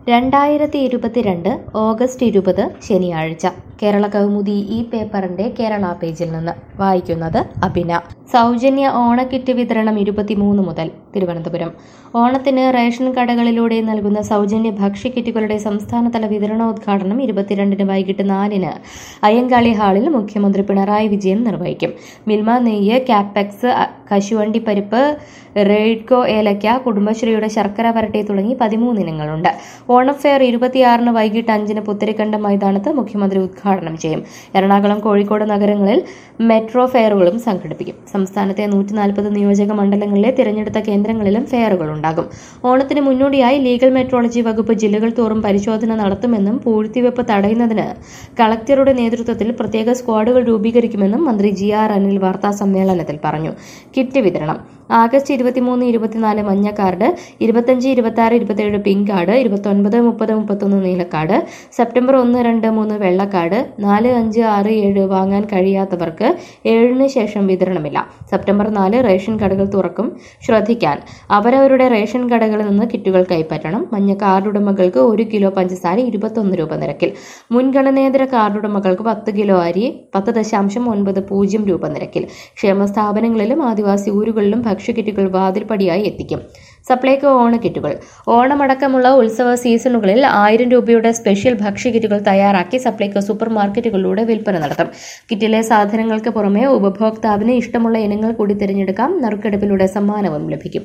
രണ്ടായിരത്തി ഇരുപത്തിരണ്ട് ഓഗസ്റ്റ് ഇരുപത് ശനിയാഴ്ച കേരള കൗമുദി ഈ പേപ്പറിന്റെ കേരള പേജിൽ നിന്ന് വായിക്കുന്നത് അഭിന സൗജന്യ ഓണക്കിറ്റ് വിതരണം ഇരുപത്തിമൂന്ന് മുതൽ തിരുവനന്തപുരം ഓണത്തിന് റേഷൻ കടകളിലൂടെ നൽകുന്ന സൗജന്യ ഭക്ഷ്യക്കിറ്റുകളുടെ സംസ്ഥാനതല വിതരണോദ്ഘാടനം ഇരുപത്തിരണ്ടിന് വൈകിട്ട് നാലിന് അയ്യങ്കാളി ഹാളിൽ മുഖ്യമന്ത്രി പിണറായി വിജയൻ നിർവഹിക്കും മിൽമ നെയ്യ് കാപ്പെക്സ് അ- കശുവണ്ടി പരിപ്പ് റെയ്ഡ്കോ ഏലക്ക കുടുംബശ്രീയുടെ ശർക്കര വരട്ടി തുടങ്ങി പതിമൂന്ന് ഇനങ്ങളുണ്ട് ഓണം ഫെയർ ഇരുപത്തിയാറിന് വൈകിട്ട് അഞ്ചിന് പുത്തരിക്കണ്ടം മൈതാനത്ത് മുഖ്യമന്ത്രി ഉദ്ഘാടനം ചെയ്യും എറണാകുളം കോഴിക്കോട് നഗരങ്ങളിൽ മെട്രോ ഫെയറുകളും സംഘടിപ്പിക്കും സംസ്ഥാനത്തെ നൂറ്റി നാൽപ്പത് നിയോജക മണ്ഡലങ്ങളിലെ തിരഞ്ഞെടുത്ത കേന്ദ്രങ്ങളിലും ഫെയറുകൾ ഉണ്ടാകും ഓണത്തിന് മുന്നോടിയായി ലീഗൽ മെട്രോളജി വകുപ്പ് ജില്ലകൾ തോറും പരിശോധന നടത്തുമെന്നും പൂഴ്ത്തിവെപ്പ് തടയുന്നതിന് കളക്ടറുടെ നേതൃത്വത്തിൽ പ്രത്യേക സ്ക്വാഡുകൾ രൂപീകരിക്കുമെന്നും മന്ത്രി ജി ആർ അനിൽ വാർത്താ സമ്മേളനത്തിൽ പറഞ്ഞു കിറ്റ് വിതരണം ആഗസ്റ്റ് ഇരുപത്തിമൂന്ന് ഇരുപത്തിനാല് മഞ്ഞ കാർഡ് ഇരുപത്തഞ്ച് ഇരുപത്തി ആറ് ഇരുപത്തിയേഴ് പിങ്ക് കാർഡ് ഇരുപത്തൊൻപത് മുപ്പത് മുപ്പത്തൊന്ന് നീല കാർഡ് സെപ്റ്റംബർ ഒന്ന് രണ്ട് മൂന്ന് വെള്ള കാർഡ് നാല് അഞ്ച് ആറ് ഏഴ് വാങ്ങാൻ കഴിയാത്തവർക്ക് ഏഴിന് ശേഷം വിതരണമില്ല സെപ്റ്റംബർ നാല് റേഷൻ കടകൾ തുറക്കും ശ്രദ്ധിക്കാൻ അവരവരുടെ റേഷൻ കടകളിൽ നിന്ന് കിറ്റുകൾ കൈപ്പറ്റണം മഞ്ഞ കാർഡുടമകൾക്ക് ഒരു കിലോ പഞ്ചസാര ഇരുപത്തൊന്ന് രൂപ നിരക്കിൽ മുൻഗണനേതര കാർഡുടമകൾക്ക് പത്ത് കിലോ അരി പത്ത് ദശാംശം ഒൻപത് പൂജ്യം രൂപ നിരക്കിൽ ക്ഷേമ സ്ഥാപനങ്ങളിലും ആദിവാസി ഊരുകളിലും ഭക്ഷ്യക്കിറ്റുകൾ വാതിൽപ്പടിയായി എത്തിക്കും സപ്ലൈകോ ഓണക്കിറ്റുകൾ ഓണമടക്കമുള്ള ഉത്സവ സീസണുകളിൽ ആയിരം രൂപയുടെ സ്പെഷ്യൽ ഭക്ഷ്യക്കിറ്റുകൾ തയ്യാറാക്കി സപ്ലൈകോ സൂപ്പർ മാർക്കറ്റുകളിലൂടെ വിൽപ്പന നടത്തും കിറ്റിലെ സാധനങ്ങൾക്ക് പുറമെ ഉപഭോക്താവിന് ഇഷ്ടമുള്ള ഇനങ്ങൾ കൂടി തിരഞ്ഞെടുക്കാം നറുക്കെടുപ്പിലൂടെ സമ്മാനവും ലഭിക്കും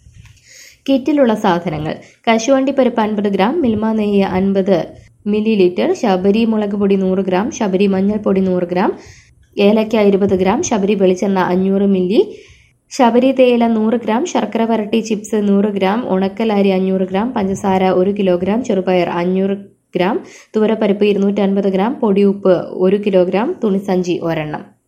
കിറ്റിലുള്ള സാധനങ്ങൾ കശുവണ്ടി പരിപ്പ് അൻപത് ഗ്രാം മിൽമ നെയ്യ് അൻപത് മില്ലി ലിറ്റർ ശബരി മുളക് പൊടി നൂറ് ഗ്രാം ശബരി മഞ്ഞൾപ്പൊടി നൂറ് ഗ്രാം ഏലക്ക ഇരുപത് ഗ്രാം ശബരി വെളിച്ചെണ്ണ അഞ്ഞൂറ് മില്ലി ശബരി തേയില നൂറ് ഗ്രാം ശർക്കര വരട്ടി ചിപ്സ് നൂറ് ഗ്രാം ഉണക്കലരി അഞ്ഞൂറ് ഗ്രാം പഞ്ചസാര ഒരു കിലോഗ്രാം ചെറുപയർ അഞ്ഞൂറ് ഗ്രാം തുവരപ്പരിപ്പ് ഇരുന്നൂറ്റി അൻപത് ഗ്രാം പൊടിയുപ്പ് ഒരു കിലോഗ്രാം തുണിസഞ്ചി ഒരെണ്ണം